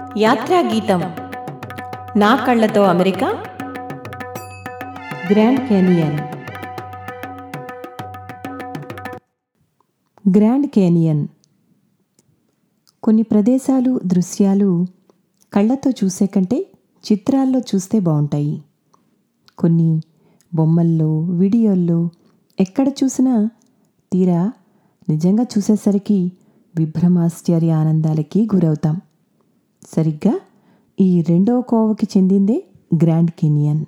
యాత్రా గీతం నా కళ్ళతో America Grand Canyon Grand Canyon కొన్ని ప్రదేశాలు దృశ్యాలు కళ్ళతో చూసే కంటే చిత్రాల్లో చూస్తే బాగుంటాయి కొన్ని బొమ్మల్లో వీడియోల్లో ఎక్కడ చూసినా తీరా నిజంగా చూసేసరికి విభ్రమాశ్చర్య ఆనందాలకి గురవుతాం సరిగ్గా ఈ రెండవ కోవకి చెందిందే గ్రాండ్ కెనియన్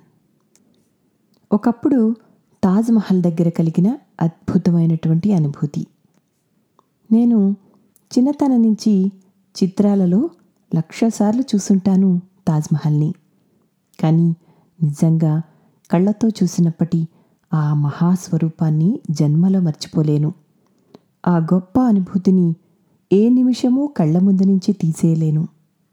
ఒకప్పుడు తాజ్ మహల్ దగ్గర కలిగిన అద్భుతమైనటువంటి అనుభూతి నేను చిన్నతనం నుంచి చిత్రాలలో లక్షసార్లు చూసుంటాను తాజ్మహల్ని కానీ నిజంగా కళ్ళతో చూసినప్పటి ఆ మహాస్వరూపాన్ని జన్మలో మర్చిపోలేను ఆ గొప్ప అనుభూతిని ఏ నిమిషమూ కళ్ళ ముందు నుంచి తీసేయలేను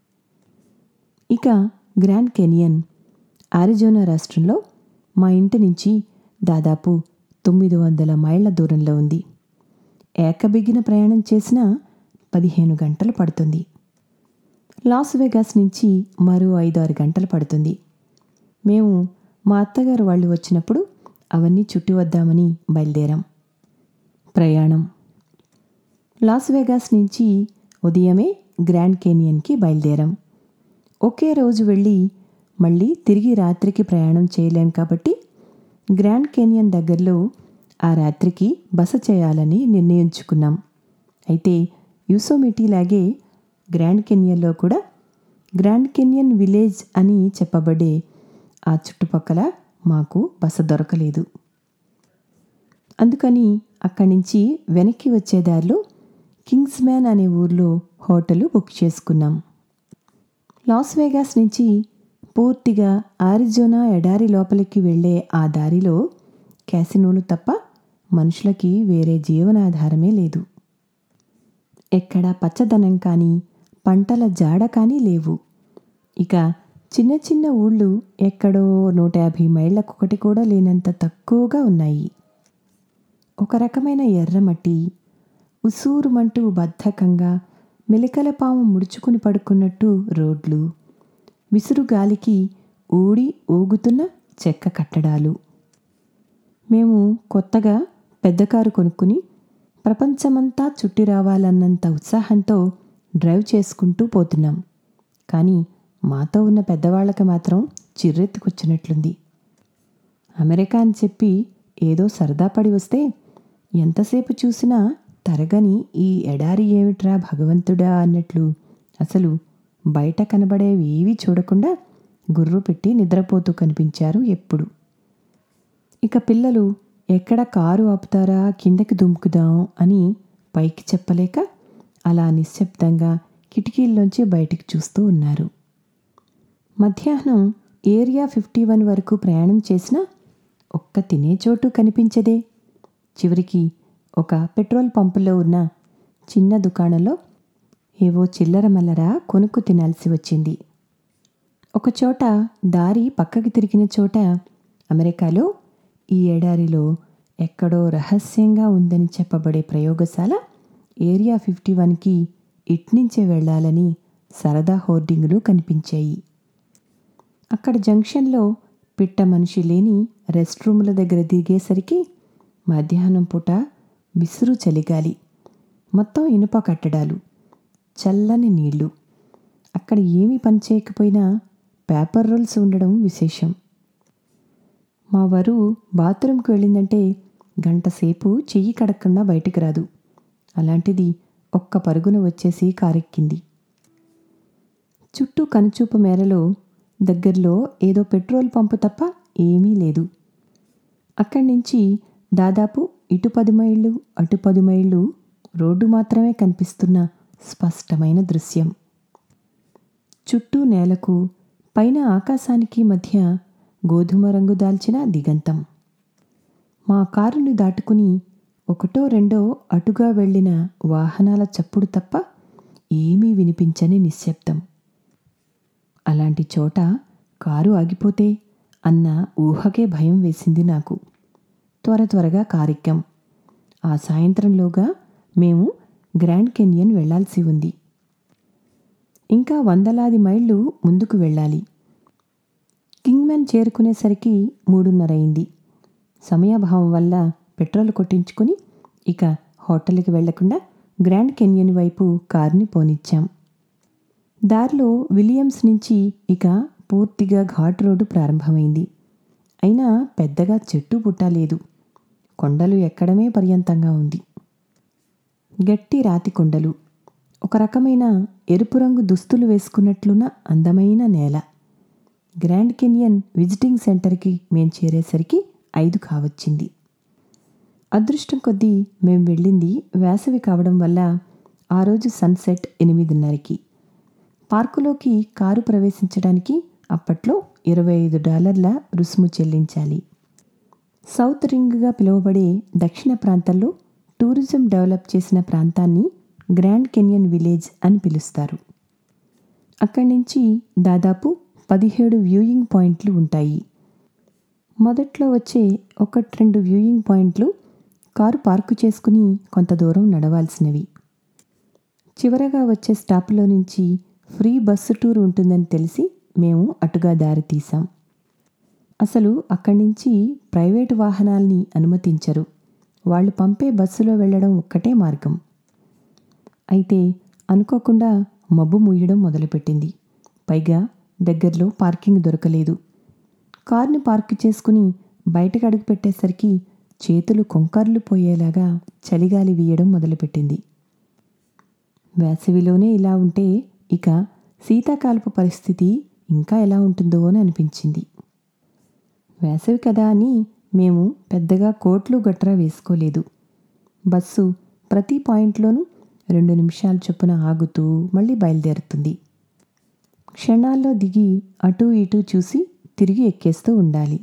ఇక గ్రాండ్ కెనియన్ ఆరిజోనా రాష్ట్రంలో మా ఇంటి నుంచి దాదాపు తొమ్మిది వందల మైళ్ళ దూరంలో ఉంది ఏకబిగిన ప్రయాణం చేసినా పదిహేను గంటలు పడుతుంది లాస్ వెగాస్ నుంచి మరో ఐదు ఆరు గంటలు పడుతుంది మేము మా అత్తగారు వాళ్ళు వచ్చినప్పుడు అవన్నీ చుట్టి వద్దామని బయలుదేరాం ప్రయాణం లాస్ వెగాస్ నుంచి ఉదయమే గ్రాండ్ కేనియన్కి బయలుదేరాం ఒకే రోజు వెళ్ళి మళ్ళీ తిరిగి రాత్రికి ప్రయాణం చేయలేం కాబట్టి గ్రాండ్ కేనియన్ దగ్గరలో ఆ రాత్రికి బస చేయాలని నిర్ణయించుకున్నాం అయితే యూసోమిటీ లాగే గ్రాండ్ కెనియన్లో కూడా గ్రాండ్ కెనియన్ విలేజ్ అని చెప్పబడే ఆ చుట్టుపక్కల మాకు బస దొరకలేదు అందుకని అక్కడి నుంచి వెనక్కి వచ్చే దారిలో కింగ్స్ మ్యాన్ అనే ఊర్లో హోటల్ బుక్ చేసుకున్నాం లాస్ వేగాస్ నుంచి పూర్తిగా ఆరిజోనా ఎడారి లోపలికి వెళ్ళే ఆ దారిలో క్యాసినోలు తప్ప మనుషులకి వేరే జీవనాధారమే లేదు ఎక్కడ పచ్చదనం కానీ పంటల జాడ కానీ లేవు ఇక చిన్న చిన్న ఊళ్ళు ఎక్కడో నూట యాభై మైళ్ళకొకటి కూడా లేనంత తక్కువగా ఉన్నాయి ఒక రకమైన ఎర్రమట్టి ఉసూరుమంటూ బద్ధకంగా మెలికల పాము ముడుచుకుని పడుకున్నట్టు రోడ్లు విసురు గాలికి ఊడి ఊగుతున్న చెక్క కట్టడాలు మేము కొత్తగా పెద్ద కారు కొనుక్కుని ప్రపంచమంతా చుట్టి రావాలన్నంత ఉత్సాహంతో డ్రైవ్ చేసుకుంటూ పోతున్నాం కానీ మాతో ఉన్న పెద్దవాళ్ళకి మాత్రం చిర్రెత్తుకొచ్చినట్లుంది అమెరికా అని చెప్పి ఏదో సరదా పడి వస్తే ఎంతసేపు చూసినా తరగని ఈ ఎడారి ఏమిట్రా భగవంతుడా అన్నట్లు అసలు బయట కనబడేవి ఏవీ చూడకుండా గుర్రు పెట్టి నిద్రపోతూ కనిపించారు ఎప్పుడు ఇక పిల్లలు ఎక్కడ కారు ఆపుతారా కిందకి దుముకుదాం అని పైకి చెప్పలేక అలా నిశ్శబ్దంగా కిటికీల్లోంచి బయటికి చూస్తూ ఉన్నారు మధ్యాహ్నం ఏరియా ఫిఫ్టీ వన్ వరకు ప్రయాణం చేసినా ఒక్క తినే చోటు కనిపించదే చివరికి ఒక పెట్రోల్ పంపులో ఉన్న చిన్న దుకాణంలో ఏవో చిల్లర మల్లర కొనుక్కు తినాల్సి వచ్చింది ఒకచోట దారి పక్కకి తిరిగిన చోట అమెరికాలో ఈ ఎడారిలో ఎక్కడో రహస్యంగా ఉందని చెప్పబడే ప్రయోగశాల ఏరియా ఫిఫ్టీ వన్కి ఇట్నుంచే వెళ్ళాలని సరదా హోర్డింగులు కనిపించాయి అక్కడ జంక్షన్లో పిట్ట మనిషి లేని రెస్ట్ రూముల దగ్గర దిగేసరికి మధ్యాహ్నం పూట విసురు చలిగాలి మొత్తం ఇనుప కట్టడాలు చల్లని నీళ్లు అక్కడ ఏమీ పని చేయకపోయినా పేపర్ రోల్స్ ఉండడం విశేషం మా వరు బాత్రూంకి వెళ్ళిందంటే గంట సేపు చెయ్యి కడకుండా బయటికి రాదు అలాంటిది ఒక్క పరుగున వచ్చేసి కారెక్కింది చుట్టూ కనుచూపు మేరలో దగ్గరలో ఏదో పెట్రోల్ పంపు తప్ప ఏమీ లేదు అక్కడి నుంచి దాదాపు ఇటు పది మైళ్ళు అటు పది మైళ్ళు రోడ్డు మాత్రమే కనిపిస్తున్న స్పష్టమైన దృశ్యం చుట్టూ నేలకు పైన ఆకాశానికి మధ్య గోధుమ రంగు దాల్చిన దిగంతం మా కారుని దాటుకుని ఒకటో రెండో అటుగా వెళ్ళిన వాహనాల చప్పుడు తప్ప ఏమీ వినిపించని నిశ్శబ్దం అలాంటి చోట కారు ఆగిపోతే అన్న ఊహకే భయం వేసింది నాకు త్వర త్వరగా కారెక్కాం ఆ సాయంత్రంలోగా మేము గ్రాండ్ కెనియన్ వెళ్లాల్సి ఉంది ఇంకా వందలాది మైళ్ళు ముందుకు వెళ్ళాలి కింగ్మెన్ చేరుకునేసరికి మూడున్నర అయింది సమయాభావం వల్ల పెట్రోల్ కొట్టించుకుని ఇక హోటల్కి వెళ్లకుండా గ్రాండ్ కెన్యన్ వైపు కారుని పోనిచ్చాం దారిలో విలియమ్స్ నుంచి ఇక పూర్తిగా ఘాట్ రోడ్డు ప్రారంభమైంది అయినా పెద్దగా చెట్టు పుట్టలేదు కొండలు ఎక్కడమే పర్యంతంగా ఉంది గట్టి రాతి కొండలు ఒక రకమైన ఎరుపు రంగు దుస్తులు వేసుకున్నట్లున్న అందమైన నేల గ్రాండ్ కెనియన్ విజిటింగ్ సెంటర్కి మేం చేరేసరికి ఐదు కావచ్చింది అదృష్టం కొద్దీ మేం వెళ్ళింది వేసవి కావడం వల్ల ఆ రోజు సన్సెట్ ఎనిమిదిన్నరకి పార్కులోకి కారు ప్రవేశించడానికి అప్పట్లో ఇరవై ఐదు డాలర్ల రుసుము చెల్లించాలి సౌత్ రింగ్గా పిలువబడే దక్షిణ ప్రాంతంలో టూరిజం డెవలప్ చేసిన ప్రాంతాన్ని గ్రాండ్ కెన్యన్ విలేజ్ అని పిలుస్తారు అక్కడి నుంచి దాదాపు పదిహేడు వ్యూయింగ్ పాయింట్లు ఉంటాయి మొదట్లో వచ్చే ఒకటి రెండు వ్యూయింగ్ పాయింట్లు కారు పార్కు చేసుకుని కొంత దూరం నడవాల్సినవి చివరగా వచ్చే స్టాప్లో నుంచి ఫ్రీ బస్సు టూర్ ఉంటుందని తెలిసి మేము అటుగా దారి తీసాం అసలు అక్కడి నుంచి ప్రైవేటు వాహనాల్ని అనుమతించరు వాళ్ళు పంపే బస్సులో వెళ్ళడం ఒక్కటే మార్గం అయితే అనుకోకుండా మబ్బు ముయ్యడం మొదలుపెట్టింది పైగా దగ్గరలో పార్కింగ్ దొరకలేదు కార్ని పార్క్ చేసుకుని బయటకు అడుగు పెట్టేసరికి చేతులు కొంకర్లు పోయేలాగా చలిగాలి వీయడం మొదలుపెట్టింది వేసవిలోనే ఇలా ఉంటే ఇక శీతాకాలపు పరిస్థితి ఇంకా ఎలా ఉంటుందో అని అనిపించింది వేసవి కదా అని మేము పెద్దగా కోట్లు గట్రా వేసుకోలేదు బస్సు ప్రతి పాయింట్లోనూ రెండు నిమిషాల చొప్పున ఆగుతూ మళ్ళీ బయలుదేరుతుంది క్షణాల్లో దిగి అటూ ఇటూ చూసి తిరిగి ఎక్కేస్తూ ఉండాలి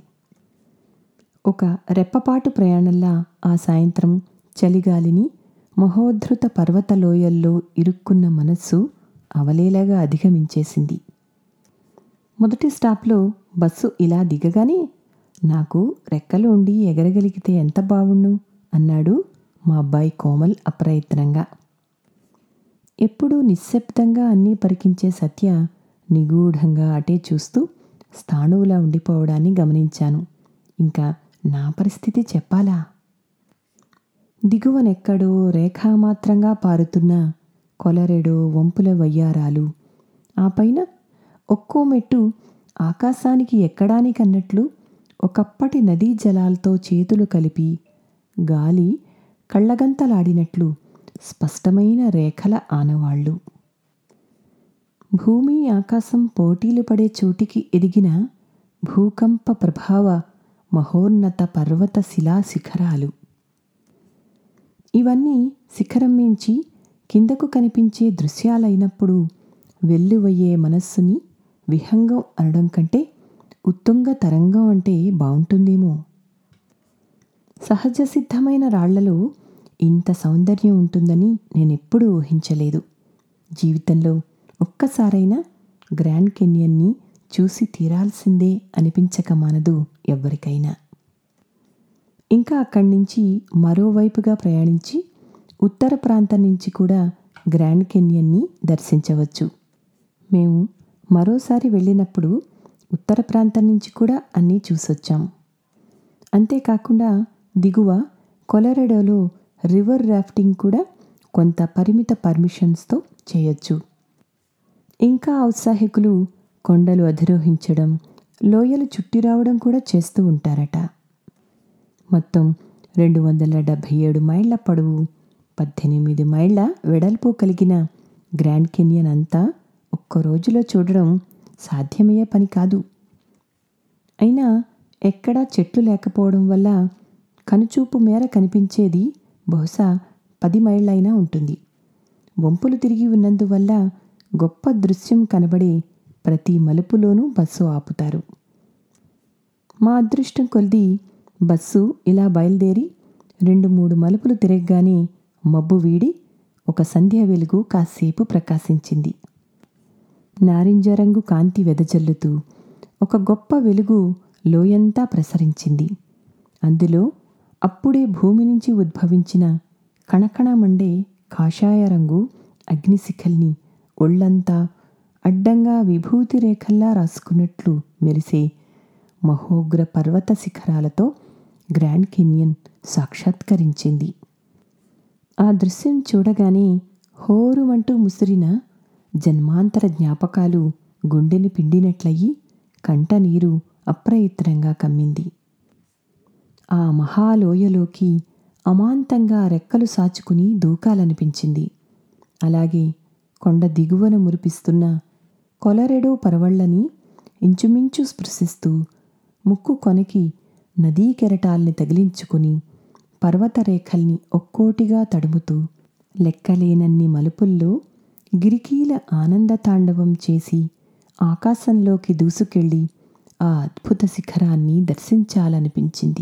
ఒక రెప్పపాటు ప్రయాణంలా ఆ సాయంత్రం చలిగాలిని మహోద్ధృత పర్వత లోయల్లో ఇరుక్కున్న మనస్సు అవలేలాగా అధిగమించేసింది మొదటి స్టాప్లో బస్సు ఇలా దిగగానే నాకు రెక్కలు ఉండి ఎగరగలిగితే ఎంత బావుణ్ణు అన్నాడు మా అబ్బాయి కోమల్ అప్రయత్నంగా ఎప్పుడూ నిశ్శబ్దంగా అన్నీ పరికించే సత్య నిగూఢంగా అటే చూస్తూ స్థాణువులా ఉండిపోవడాన్ని గమనించాను ఇంకా నా పరిస్థితి చెప్పాలా దిగువనెక్కడో రేఖామాత్రంగా పారుతున్న కొలరెడో వంపుల వయ్యారాలు ఆ పైన ఒక్కో మెట్టు ఆకాశానికి ఎక్కడానికన్నట్లు ఒకప్పటి నదీ జలాలతో చేతులు కలిపి గాలి కళ్ళగంతలాడినట్లు స్పష్టమైన రేఖల ఆనవాళ్ళు భూమి ఆకాశం పోటీలు పడే చోటికి ఎదిగిన భూకంప ప్రభావ మహోన్నత పర్వత శిలా శిఖరాలు ఇవన్నీ శిఖరం మించి కిందకు కనిపించే దృశ్యాలైనప్పుడు వెల్లువయ్యే మనస్సుని విహంగం అనడం కంటే ఉత్తుంగ తరంగం అంటే బాగుంటుందేమో సహజ సిద్ధమైన రాళ్లలో ఇంత సౌందర్యం ఉంటుందని నేనెప్పుడూ ఊహించలేదు జీవితంలో ఒక్కసారైనా గ్రాండ్ కెన్యన్ని చూసి తీరాల్సిందే అనిపించక మానదు ఎవ్వరికైనా ఇంకా అక్కడి నుంచి మరోవైపుగా ప్రయాణించి ఉత్తర ప్రాంతం నుంచి కూడా గ్రాండ్ కెన్యన్ని దర్శించవచ్చు మేము మరోసారి వెళ్ళినప్పుడు ఉత్తర ప్రాంతం నుంచి కూడా అన్నీ చూసొచ్చాం అంతేకాకుండా దిగువ కొలరెడోలో రివర్ రాఫ్టింగ్ కూడా కొంత పరిమిత పర్మిషన్స్తో చేయొచ్చు ఇంకా ఔత్సాహికులు కొండలు అధిరోహించడం లోయలు చుట్టి రావడం కూడా చేస్తూ ఉంటారట మొత్తం రెండు వందల డెబ్భై ఏడు మైళ్ళ పొడవు పద్దెనిమిది మైళ్ళ వెడల్పు కలిగిన గ్రాండ్ కెన్యన్ అంతా ఒక్క రోజులో చూడడం సాధ్యమయ్యే పని కాదు అయినా ఎక్కడా చెట్లు లేకపోవడం వల్ల కనుచూపు మేర కనిపించేది బహుశా పది మైళ్ళైనా ఉంటుంది వంపులు తిరిగి ఉన్నందువల్ల గొప్ప దృశ్యం కనబడే ప్రతి మలుపులోనూ బస్సు ఆపుతారు మా అదృష్టం కొలిది బస్సు ఇలా బయలుదేరి రెండు మూడు మలుపులు తిరగగానే మబ్బు వీడి ఒక సంధ్య వెలుగు కాసేపు ప్రకాశించింది నారింజ రంగు కాంతి వెదజల్లుతూ ఒక గొప్ప వెలుగు లోయంతా ప్రసరించింది అందులో అప్పుడే భూమి నుంచి ఉద్భవించిన కణకణ మండే కాషాయ రంగు అగ్నిశిఖల్ని ఒళ్ళంతా అడ్డంగా విభూతి రేఖల్లా రాసుకున్నట్లు మెరిసే మహోగ్ర పర్వత శిఖరాలతో గ్రాండ్ కెన్యన్ సాక్షాత్కరించింది ఆ దృశ్యం చూడగానే హోరుమంటూ ముసిరిన జన్మాంతర జ్ఞాపకాలు గుండెని పిండినట్లయి కంట నీరు అప్రయత్నంగా కమ్మింది ఆ మహాలోయలోకి అమాంతంగా రెక్కలు సాచుకుని దూకాలనిపించింది అలాగే కొండ దిగువన మురిపిస్తున్న కొలరెడో పరవళ్ళని ఇంచుమించు స్పృశిస్తూ ముక్కు కొనకి నదీ కెరటాల్ని తగిలించుకుని పర్వతరేఖల్ని ఒక్కోటిగా తడుముతూ లెక్కలేనన్ని మలుపుల్లో గిరికీల ఆనంద తాండవం చేసి ఆకాశంలోకి దూసుకెళ్ళి ఆ అద్భుత శిఖరాన్ని దర్శించాలనిపించింది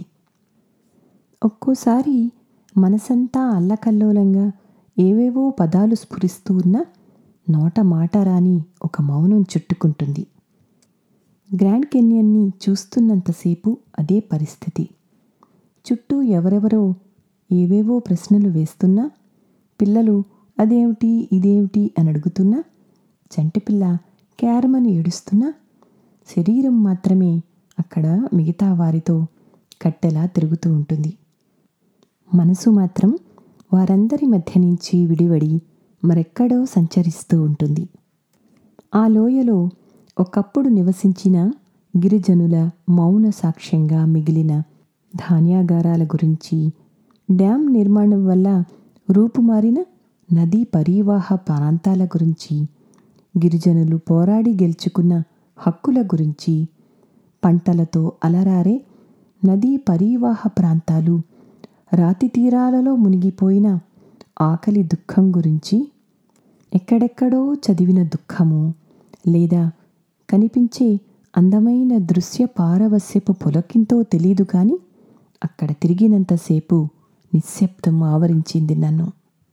ఒక్కోసారి మనసంతా అల్లకల్లోలంగా ఏవేవో పదాలు స్ఫురిస్తూ ఉన్న నోట మాట రాని ఒక మౌనం చుట్టుకుంటుంది గ్రాండ్ కెన్యన్ని చూస్తున్నంతసేపు అదే పరిస్థితి చుట్టూ ఎవరెవరో ఏవేవో ప్రశ్నలు వేస్తున్నా పిల్లలు అదేమిటి ఇదేమిటి అని అడుగుతున్నా చంటిపిల్ల క్యారమని ఏడుస్తున్నా శరీరం మాత్రమే అక్కడ మిగతా వారితో కట్టెలా తిరుగుతూ ఉంటుంది మనసు మాత్రం వారందరి మధ్య నుంచి విడివడి మరెక్కడో సంచరిస్తూ ఉంటుంది ఆ లోయలో ఒకప్పుడు నివసించిన గిరిజనుల మౌన సాక్ష్యంగా మిగిలిన ధాన్యాగారాల గురించి డ్యాం నిర్మాణం వల్ల రూపుమారిన నదీ పరీవాహ ప్రాంతాల గురించి గిరిజనులు పోరాడి గెలుచుకున్న హక్కుల గురించి పంటలతో అలరారే నదీ పరీవాహ ప్రాంతాలు రాతి తీరాలలో మునిగిపోయిన ఆకలి దుఃఖం గురించి ఎక్కడెక్కడో చదివిన దుఃఖము లేదా కనిపించే అందమైన దృశ్య పారవస్యపు పులకింతో తెలీదు కానీ అక్కడ తిరిగినంతసేపు నిశ్శబ్దం ఆవరించింది నన్ను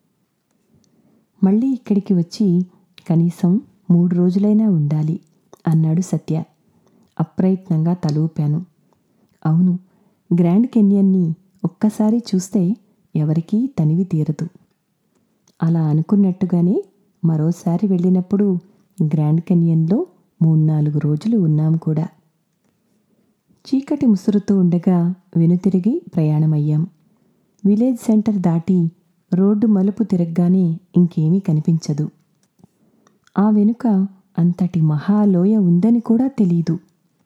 మళ్ళీ ఇక్కడికి వచ్చి కనీసం మూడు రోజులైనా ఉండాలి అన్నాడు సత్య అప్రయత్నంగా తలూపాను అవును గ్రాండ్ కెన్యన్ని ఒక్కసారి చూస్తే ఎవరికీ తనివి తీరదు అలా అనుకున్నట్టుగానే మరోసారి వెళ్ళినప్పుడు గ్రాండ్ కెన్యన్లో మూడు నాలుగు రోజులు ఉన్నాం కూడా చీకటి ముసురుతూ ఉండగా వెనుతిరిగి ప్రయాణమయ్యాం విలేజ్ సెంటర్ దాటి రోడ్డు మలుపు తిరగగానే ఇంకేమీ కనిపించదు ఆ వెనుక అంతటి మహాలోయ ఉందని కూడా తెలీదు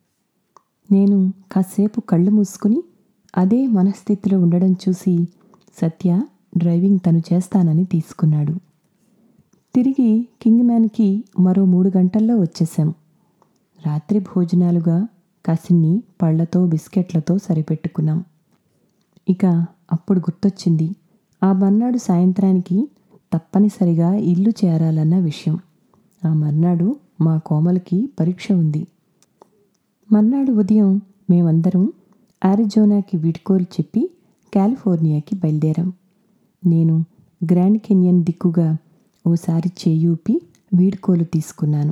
నేను కాసేపు కళ్ళు మూసుకుని అదే మనస్థితిలో ఉండడం చూసి సత్య డ్రైవింగ్ తను చేస్తానని తీసుకున్నాడు తిరిగి కింగ్ మ్యాన్కి మరో మూడు గంటల్లో వచ్చేసాం రాత్రి భోజనాలుగా కాసిన్ని పళ్లతో బిస్కెట్లతో సరిపెట్టుకున్నాం ఇక అప్పుడు గుర్తొచ్చింది ఆ మర్నాడు సాయంత్రానికి తప్పనిసరిగా ఇల్లు చేరాలన్న విషయం ఆ మర్నాడు మా కోమలకి పరీక్ష ఉంది మర్నాడు ఉదయం మేమందరం ఆరిజోనాకి వీడ్కోలు చెప్పి కాలిఫోర్నియాకి బయలుదేరాం నేను గ్రాండ్ కెన్యన్ దిక్కుగా ఓసారి చేయూపి వీడ్కోలు తీసుకున్నాను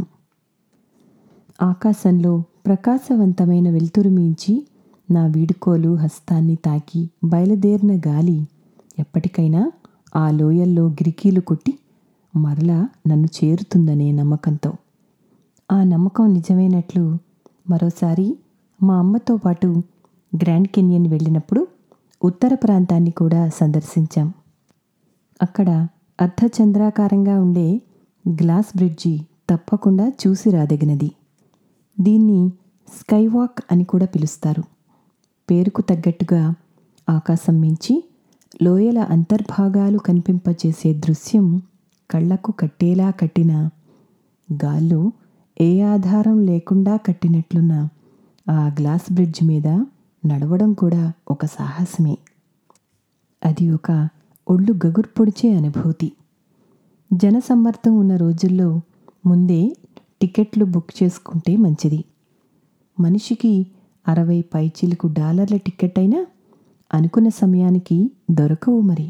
ఆకాశంలో ప్రకాశవంతమైన వెలుతురు మించి నా వీడుకోలు హస్తాన్ని తాకి బయలుదేరిన గాలి ఎప్పటికైనా ఆ లోయల్లో గిరికీలు కొట్టి మరలా నన్ను చేరుతుందనే నమ్మకంతో ఆ నమ్మకం నిజమైనట్లు మరోసారి మా అమ్మతో పాటు గ్రాండ్ కెన్యన్ వెళ్ళినప్పుడు ఉత్తర ప్రాంతాన్ని కూడా సందర్శించాం అక్కడ అర్ధచంద్రాకారంగా ఉండే గ్లాస్ బ్రిడ్జి తప్పకుండా చూసి రాదగినది దీన్ని స్కైవాక్ అని కూడా పిలుస్తారు పేరుకు తగ్గట్టుగా ఆకాశం మించి లోయల అంతర్భాగాలు కనిపింపచేసే దృశ్యం కళ్ళకు కట్టేలా కట్టిన గాల్లో ఏ ఆధారం లేకుండా కట్టినట్లున్న ఆ గ్లాస్ బ్రిడ్జ్ మీద నడవడం కూడా ఒక సాహసమే అది ఒక ఒళ్ళు గగురు పొడిచే అనుభూతి జనసమ్మర్దం ఉన్న రోజుల్లో ముందే టికెట్లు బుక్ చేసుకుంటే మంచిది మనిషికి అరవై పైచిలకు డాలర్ల టికెట్ అయినా అనుకున్న సమయానికి దొరకవు మరి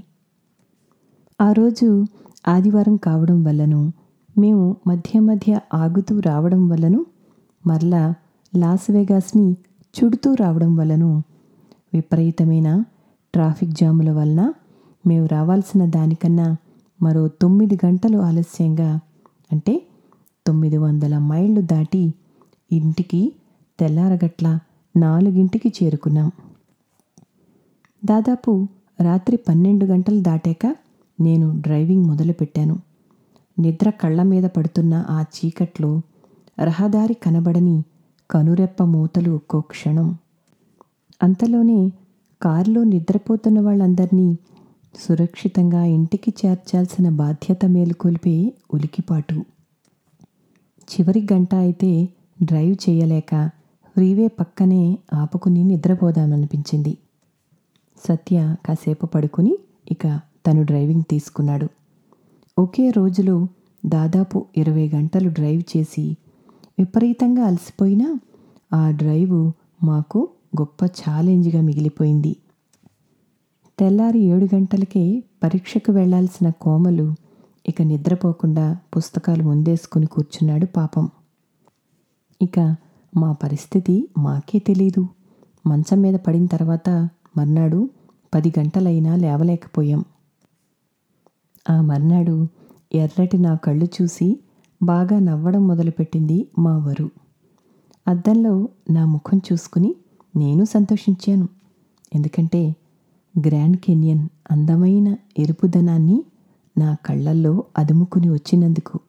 ఆ రోజు ఆదివారం కావడం వల్లను మేము మధ్య మధ్య ఆగుతూ రావడం వల్లను మరలా లాస్ వేగాస్ని చుడుతూ రావడం వల్లను విపరీతమైన ట్రాఫిక్ జాముల వలన మేము రావాల్సిన దానికన్నా మరో తొమ్మిది గంటలు ఆలస్యంగా అంటే తొమ్మిది వందల మైళ్ళు దాటి ఇంటికి తెల్లారగట్ల నాలుగింటికి చేరుకున్నాం దాదాపు రాత్రి పన్నెండు గంటలు దాటాక నేను డ్రైవింగ్ మొదలుపెట్టాను నిద్ర కళ్ళ మీద పడుతున్న ఆ చీకట్లో రహదారి కనబడని కనురెప్ప మూతలు ఒక్కో క్షణం అంతలోనే కారులో నిద్రపోతున్న వాళ్ళందరినీ సురక్షితంగా ఇంటికి చేర్చాల్సిన బాధ్యత మేలుకొల్పే ఉలికిపాటు చివరి గంట అయితే డ్రైవ్ చేయలేక ఫ్రీవే పక్కనే ఆపుకుని నిద్రపోదామనిపించింది సత్య కాసేపు పడుకుని ఇక తను డ్రైవింగ్ తీసుకున్నాడు ఒకే రోజులో దాదాపు ఇరవై గంటలు డ్రైవ్ చేసి విపరీతంగా అలసిపోయినా ఆ డ్రైవ్ మాకు గొప్ప ఛాలెంజ్గా మిగిలిపోయింది తెల్లారి ఏడు గంటలకే పరీక్షకు వెళ్లాల్సిన కోమలు ఇక నిద్రపోకుండా పుస్తకాలు ముందేసుకుని కూర్చున్నాడు పాపం ఇక మా పరిస్థితి మాకే తెలీదు మంచం మీద పడిన తర్వాత మర్నాడు పది గంటలైనా లేవలేకపోయాం ఆ మర్నాడు ఎర్రటి నా కళ్ళు చూసి బాగా నవ్వడం మొదలుపెట్టింది మా వరు అద్దంలో నా ముఖం చూసుకుని నేను సంతోషించాను ఎందుకంటే గ్రాండ్ కెన్యన్ అందమైన ఎరుపుదనాన్ని నా కళ్ళల్లో అదుముకుని వచ్చినందుకు